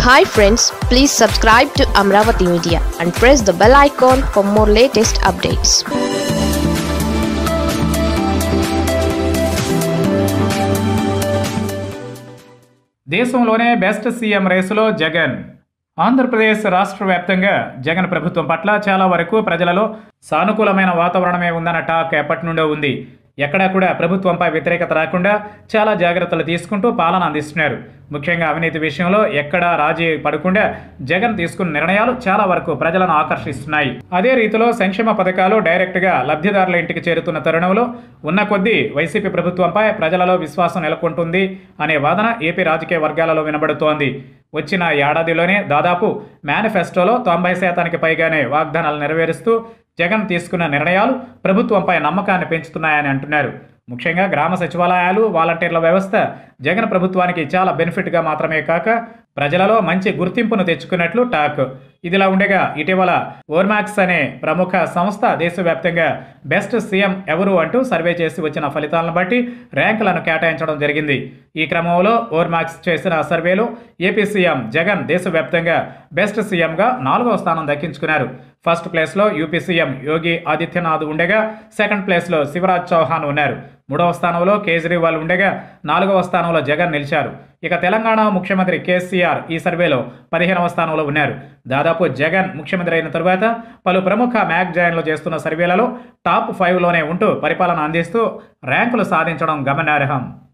hi friends please subscribe to Amaravati media and press the bell icon for more latest updates దేశంలోనే best CM రేసులో జగన్ ఆంధ్రప్రదేశ్ రాష్ట్ర వ్యాప్తంగా జగన్ ప్రభుత్వం పట్ల చాలా వరకు ప్రజలలో సానుకూలమైన వాతావరణమే ఉందన్న టాక్ ఎప్పటి నుండో ఉంది ఎక్కడా కూడా ప్రభుత్వంపై వ్యతిరేకత రాకుండా చాలా జాగ్రత్తలు తీసుకుంటూ పాలన అందిస్తున్నారు ముఖ్యంగా అవినీతి విషయంలో ఎక్కడా రాజీ పడకుండా జగన్ తీసుకున్న నిర్ణయాలు చాలా వరకు ప్రజలను ఆకర్షిస్తున్నాయి అదే రీతిలో సంక్షేమ పథకాలు డైరెక్ట్గా లబ్ధిదారుల ఇంటికి చేరుతున్న తరుణంలో ఉన్న కొద్దీ వైసీపీ ప్రభుత్వంపై ప్రజలలో విశ్వాసం నెలకొంటుంది అనే వాదన ఏపీ రాజకీయ వర్గాలలో వినబడుతోంది వచ్చిన ఏడాదిలోనే దాదాపు మేనిఫెస్టోలో తొంభై శాతానికి పైగానే వాగ్దానాలు నెరవేరుస్తూ జగన్ తీసుకున్న నిర్ణయాలు ప్రభుత్వంపై నమ్మకాన్ని పెంచుతున్నాయని అంటున్నారు ముఖ్యంగా గ్రామ సచివాలయాలు వాలంటీర్ల వ్యవస్థ జగన్ ప్రభుత్వానికి చాలా బెనిఫిట్గా మాత్రమే కాక ప్రజలలో మంచి గుర్తింపును తెచ్చుకున్నట్లు టాక్ ఇదిలా ఉండగా ఇటీవల ఓర్మాక్స్ అనే ప్రముఖ సంస్థ దేశవ్యాప్తంగా బెస్ట్ సీఎం ఎవరు అంటూ సర్వే చేసి వచ్చిన ఫలితాలను బట్టి ర్యాంకులను కేటాయించడం జరిగింది ఈ క్రమంలో ఓర్మాక్స్ చేసిన సర్వేలో ఏపీ సీఎం జగన్ దేశవ్యాప్తంగా బెస్ట్ సీఎంగా నాలుగవ స్థానం దక్కించుకున్నారు ఫస్ట్ ప్లేస్లో యూపీ సీఎం యోగి ఆదిత్యనాథ్ ఉండగా సెకండ్ ప్లేస్లో శివరాజ్ చౌహాన్ ఉన్నారు మూడవ స్థానంలో కేజ్రీవాల్ ఉండగా నాలుగవ స్థానంలో జగన్ నిలిచారు ఇక తెలంగాణ ముఖ్యమంత్రి కేసీఆర్ ఈ సర్వేలో పదిహేనవ స్థానంలో ఉన్నారు దాదాపు జగన్ ముఖ్యమంత్రి అయిన తరువాత పలు ప్రముఖ మ్యాగజైన్లు చేస్తున్న సర్వేలలో టాప్ ఫైవ్లోనే ఉంటూ పరిపాలన అందిస్తూ ర్యాంకులు సాధించడం గమనార్హం